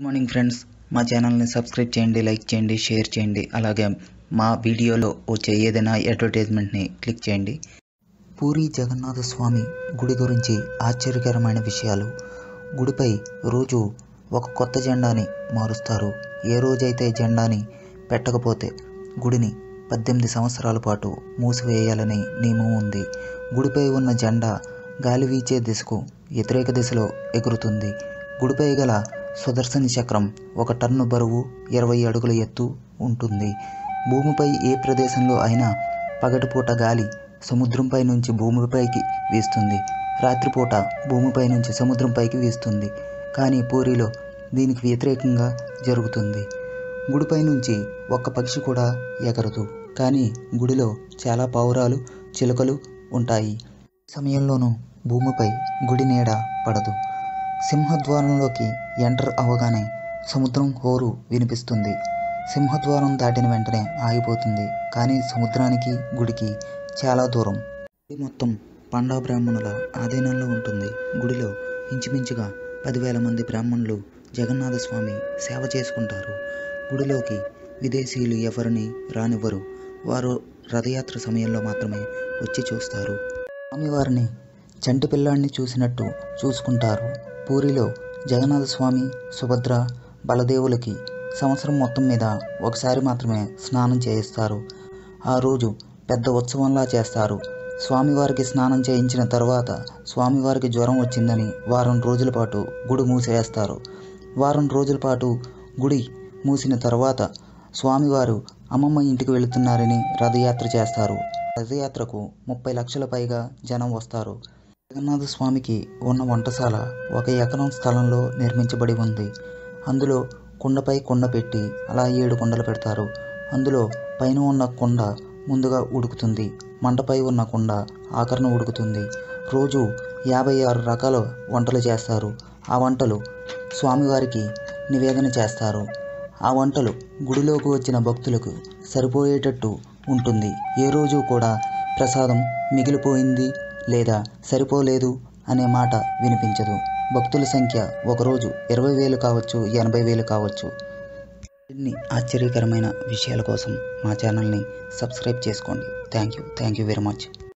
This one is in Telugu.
గుడ్ మార్నింగ్ ఫ్రెండ్స్ మా ఛానల్ని సబ్స్క్రైబ్ చేయండి లైక్ చేయండి షేర్ చేయండి అలాగే మా వీడియోలో వచ్చే ఏదైనా అడ్వర్టైజ్మెంట్ని క్లిక్ చేయండి పూరి జగన్నాథ స్వామి గుడి గురించి ఆశ్చర్యకరమైన విషయాలు గుడిపై రోజు ఒక కొత్త జెండాని మారుస్తారు ఏ రోజైతే జెండాని పెట్టకపోతే గుడిని పద్దెనిమిది సంవత్సరాల పాటు మూసివేయాలని నియమం ఉంది గుడిపై ఉన్న జెండా గాలి వీచే దిశకు వ్యతిరేక దిశలో ఎగురుతుంది గుడిపై గల సుదర్శన చక్రం ఒక టన్ను బరువు ఇరవై అడుగుల ఎత్తు ఉంటుంది భూమిపై ఏ ప్రదేశంలో అయినా పగటిపూట గాలి సముద్రంపై నుంచి భూమిపైకి వీస్తుంది రాత్రిపూట భూమిపై నుంచి సముద్రంపైకి వీస్తుంది కానీ పూరిలో దీనికి వ్యతిరేకంగా జరుగుతుంది గుడిపై నుంచి ఒక్క పక్షి కూడా ఎగరదు కానీ గుడిలో చాలా పావురాలు చిలుకలు ఉంటాయి సమయంలోనూ భూమిపై గుడి నీడ పడదు సింహద్వారంలోకి ఎంటర్ అవగానే సముద్రం హోరు వినిపిస్తుంది సింహద్వారం దాటిన వెంటనే ఆగిపోతుంది కానీ సముద్రానికి గుడికి చాలా దూరం గుడి మొత్తం పండా బ్రాహ్మణుల ఆధీనంలో ఉంటుంది గుడిలో ఇంచుమించుగా పదివేల మంది బ్రాహ్మణులు జగన్నాథ స్వామి సేవ చేసుకుంటారు గుడిలోకి విదేశీయులు ఎవరిని రానివ్వరు వారు రథయాత్ర సమయంలో మాత్రమే వచ్చి చూస్తారు స్వామివారిని చంటి పిల్లాడిని చూసినట్టు చూసుకుంటారు పూరిలో జగన్నాథ స్వామి సుభద్ర బలదేవులకి సంవత్సరం మొత్తం మీద ఒకసారి మాత్రమే స్నానం చేయిస్తారు ఆ రోజు పెద్ద ఉత్సవంలా చేస్తారు స్వామివారికి స్నానం చేయించిన తర్వాత స్వామివారికి జ్వరం వచ్చిందని వారం రోజుల పాటు గుడి మూసివేస్తారు వారం రోజుల పాటు గుడి మూసిన తర్వాత స్వామివారు అమ్మమ్మ ఇంటికి వెళుతున్నారని రథయాత్ర చేస్తారు రథయాత్రకు ముప్పై లక్షల పైగా జనం వస్తారు జగన్నాథ స్వామికి ఉన్న వంటశాల ఒక ఎకరం స్థలంలో నిర్మించబడి ఉంది అందులో కుండపై కుండ పెట్టి అలా ఏడు కుండలు పెడతారు అందులో పైన ఉన్న కుండ ముందుగా ఉడుకుతుంది మంటపై ఉన్న కుండ ఆఖరణ ఉడుకుతుంది రోజు యాభై ఆరు రకాల వంటలు చేస్తారు ఆ వంటలు స్వామివారికి నివేదన చేస్తారు ఆ వంటలు గుడిలోకి వచ్చిన భక్తులకు సరిపోయేటట్టు ఉంటుంది ఏ రోజు కూడా ప్రసాదం మిగిలిపోయింది లేదా సరిపోలేదు అనే మాట వినిపించదు భక్తుల సంఖ్య ఒకరోజు ఇరవై వేలు కావచ్చు ఎనభై వేలు కావచ్చు ఇన్ని ఆశ్చర్యకరమైన విషయాల కోసం మా ఛానల్ని సబ్స్క్రైబ్ చేసుకోండి thank you thank you very much